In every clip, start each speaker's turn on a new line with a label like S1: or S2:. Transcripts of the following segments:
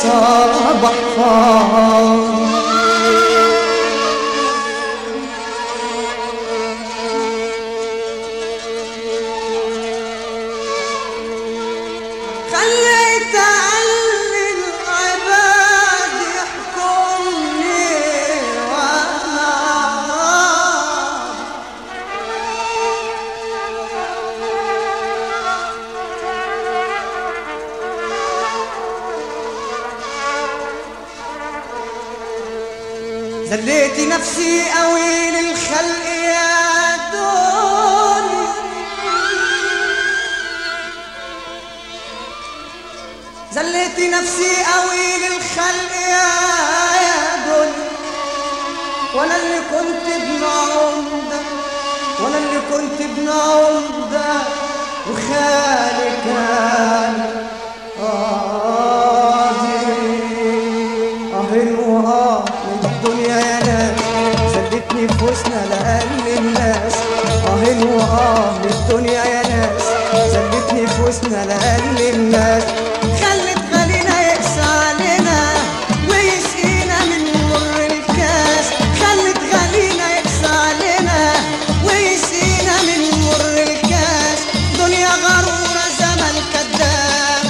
S1: صباح فاضي خليت قلب العباد يحكمني وانا زليت نفسي قوي للخلق يا دنيا زليت نفسي قوي للخلق يا يا دنيا وانا اللي كنت ابن عمده وانا اللي كنت ابن عمده وخالي كان قاضي اهل واه من الدنيا يا ناس زلتني في وسنا لأقل الناس اهل واه من الدنيا يا ناس زلتني في وسنا لأقل الناس خلت غالينا يقسى علينا ويسقينا من مر الكاس خلت غالينا يقسى علينا ويسقينا من مر الكاس دنيا غرورة زمن كذاب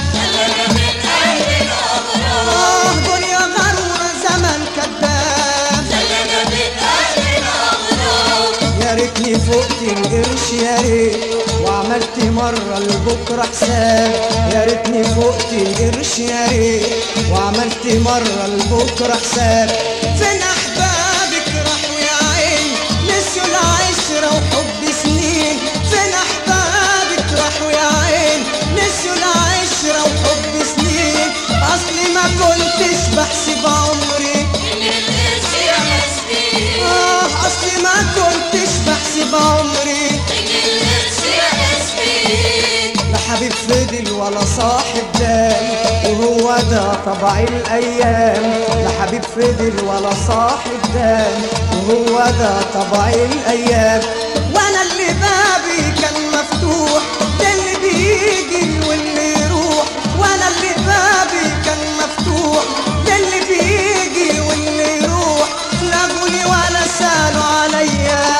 S1: آه دنيا غرورة زمن كذاب يا ريتني فقت القرش يا ريت وعملت مرة لبكرة حساب يا ريتني فقت القرش يا ريت وعملت مرة لبكرة حساب فين أحبابك راحوا يا عين نسيوا العشرة وحب سنين فين أحبابك راحوا يا عين نسيوا العشرة وحب سنين أصلي ما كنتش بحسب عمري آه أصلي ما كنتش بحسب عمري لا حبيب فضل ولا صاحب دام وهو ده طبع الأيام لا حبيب فضل ولا صاحب دام وهو ده طبع الأيام وأنا اللي بابي كان مفتوح ده اللي بيجي واللي يروح وأنا اللي بابي كان مفتوح ده اللي بيجي واللي يروح لا جولي ولا سالوا عليا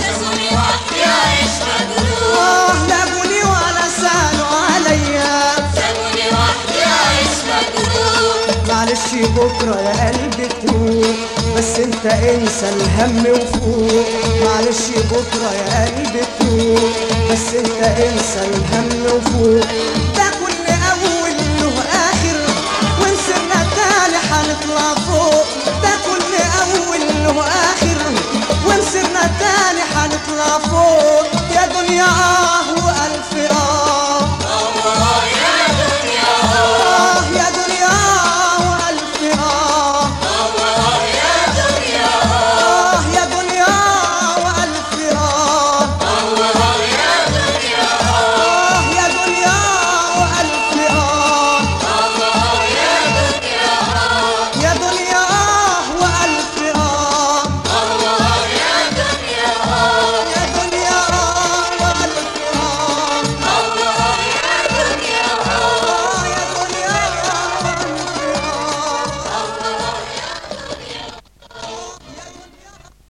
S1: آه لا جولي ولا سالوا عليا معلش بكرة يا قلبي تروح بس انت انسى الهم وفوق معلش بكرة يا قلبي تروح بس انت انسى الهم وفوق